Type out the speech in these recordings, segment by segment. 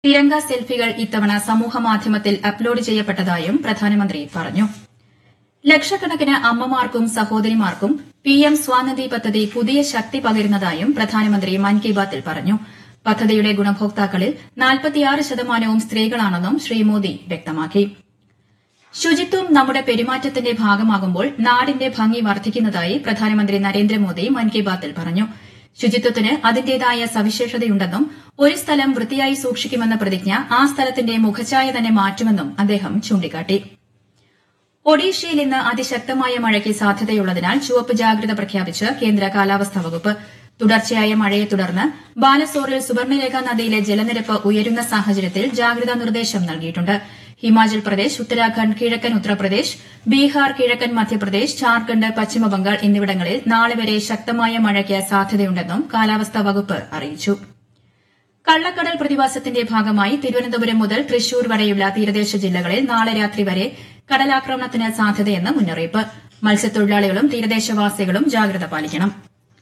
തിരങ്ക സെൽഫികൾ ഇത്തവണ സമൂഹമാധ്യമത്തിൽ അപ്ലോഡ് ചെയ്യപ്പെട്ടതായും പ്രധാനമന്ത്രി പറഞ്ഞു ലക്ഷക്കണക്കിന് അമ്മമാർക്കും സഹോദരിമാർക്കും പിഎം സ്വാനിധി പദ്ധതി പുതിയ ശക്തി പകരുന്നതായും പ്രധാനമന്ത്രി മൻ കി ബാത്തിൽ പറഞ്ഞു പദ്ധതിയുടെ ഗുണഭോക്താക്കളിൽ നാൽപ്പത്തിയാറ് ശതമാനവും സ്ത്രീകളാണെന്നും ശ്രീ മോദി വ്യക്തമാക്കി ശുചിത്വം നമ്മുടെ പെരുമാറ്റത്തിന്റെ ഭാഗമാകുമ്പോൾ നാടിന്റെ ഭംഗി വർദ്ധിക്കുന്നതായി പ്രധാനമന്ത്രി നരേന്ദ്രമോദി മൻ കി ബാത്തിൽ പറഞ്ഞു ശുചിത്വത്തിന് അതിന്റേതായ സവിശേഷതയുണ്ടെന്നും ഒരു സ്ഥലം വൃത്തിയായി സൂക്ഷിക്കുമെന്ന പ്രതിജ്ഞ ആ സ്ഥലത്തിന്റെ മുഖച്ഛായ തന്നെ മാറ്റുമെന്നും അദ്ദേഹം ചൂണ്ടിക്കാട്ടി ഒഡീഷയിൽ ഇന്ന് അതിശക്തമായ മഴയ്ക്ക് സാധ്യതയുള്ളതിനാൽ ചുവപ്പ് ജാഗ്രത പ്രഖ്യാപിച്ച് കേന്ദ്ര കാലാവസ്ഥാ വകുപ്പ് തുടർച്ചയായ മഴയെ തുടർന്ന് ബാലസോറിൽ സുവർണരേഖ നദിയിലെ ജലനിരപ്പ് ഉയരുന്ന സാഹചര്യത്തിൽ ജാഗ്രതാ നിർദ്ദേശം നൽകിയിട്ടുണ്ട് ഹിമാചൽ പ്രദേശ് ഉത്തരാഖണ്ഡ് കിഴക്കൻ ഉത്തർപ്രദേശ് ബീഹാർ കിഴക്കൻ മധ്യപ്രദേശ് ഝാർഖണ്ഡ് പശ്ചിമബംഗാൾ എന്നിവിടങ്ങളിൽ നാളെ വരെ ശക്തമായ മഴയ്ക്ക് സാധ്യതയുണ്ടെന്നും കാലാവസ്ഥാ വകുപ്പ് അറിയിച്ചു കള്ളക്കടൽ പ്രതിഭാസത്തിന്റെ ഭാഗമായി തിരുവനന്തപുരം മുതൽ തൃശൂർ വരെയുള്ള തീരദേശ ജില്ലകളിൽ നാളെ രാത്രി വരെ കടലാക്രമണത്തിന് സാധ്യതയെന്ന് മുന്നറിയിപ്പ് മത്സ്യത്തൊഴിലാളികളും തീരദേശവാസികളും ജാഗ്രത പാലിക്കണം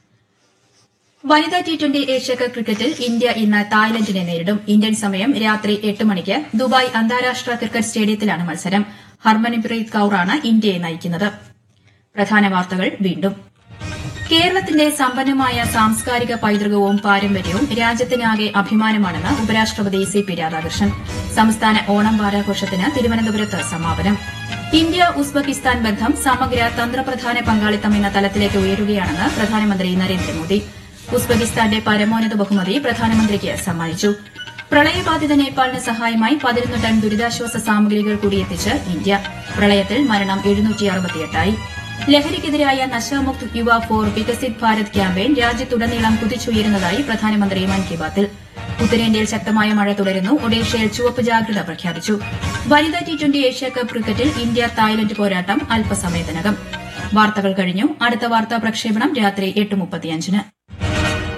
വനിതാ ടി ട്വന്റി ഏഷ്യാകപ്പ് ക്രിക്കറ്റിൽ ഇന്ത്യ ഇന്ന് തായ്ലൻഡിനെ നേരിടും ഇന്ത്യൻ സമയം രാത്രി എട്ട് മണിക്ക് ദുബായ് അന്താരാഷ്ട്ര ക്രിക്കറ്റ് സ്റ്റേഡിയത്തിലാണ് മത്സരം ഹർമൻപ്രീത് കൌറാണ് ഇന്ത്യയെ നയിക്കുന്നത് പ്രധാന വാർത്തകൾ വീണ്ടും കേരളത്തിന്റെ സമ്പന്നമായ സാംസ്കാരിക പൈതൃകവും പാരമ്പര്യവും രാജ്യത്തിനാകെ അഭിമാനമാണെന്ന് ഉപരാഷ്ട്രപതി സി പി രാധാകൃഷ്ണൻ സംസ്ഥാന ഓണം വാരാഘോഷത്തിന് തിരുവനന്തപുരത്ത് സമാപനം ഇന്ത്യ ഉസ്ബെക്കിസ്ഥാൻ ബന്ധം സമഗ്ര തന്ത്രപ്രധാന പങ്കാളിത്തം എന്ന തലത്തിലേക്ക് ഉയരുകയാണെന്ന് പ്രധാനമന്ത്രി നരേന്ദ്രമോദി ഉസ്ബെക്കിസ്ഥാന്റെ പരമോന്നത ബഹുമതി പ്രധാനമന്ത്രിക്ക് സമ്മാനിച്ചു പ്രളയബാധിത നേപ്പാളിന് സഹായമായി പതിനൊന്ന് ടൺ ദുരിതാശ്വാസ സാമഗ്രികൾ കൂടിയെത്തിച്ച് ഇന്ത്യ പ്രളയത്തിൽ മരണം എഴുന്നൂറ്റിയായി ലഹരിക്കെതിരായ നശാമുക്ത് യുവ ഫോർ വികസിത് ഭാരത് ക്യാമ്പയിൻ രാജ്യത്തുടനീളം കുതിച്ചുയരുന്നതായി പ്രധാനമന്ത്രി മൻ കി ബാത്തിൽ ഉത്തരേന്ത്യയിൽ ശക്തമായ മഴ തുടരുന്നു ഒഡീഷയിൽ ചുവപ്പ് ജാഗ്രത പ്രഖ്യാപിച്ചു വനിതാ ടി ട്വന്റി ഏഷ്യാകപ്പ് ക്രിക്കറ്റിൽ ഇന്ത്യ തായ്ലൻഡ് പോരാട്ടം അല്പസമയത്തിനകം വാർത്തകൾ കഴിഞ്ഞു അടുത്ത വാർത്താ പ്രക്ഷേപണം രാത്രി എട്ട് മുപ്പത്തിയഞ്ചിന്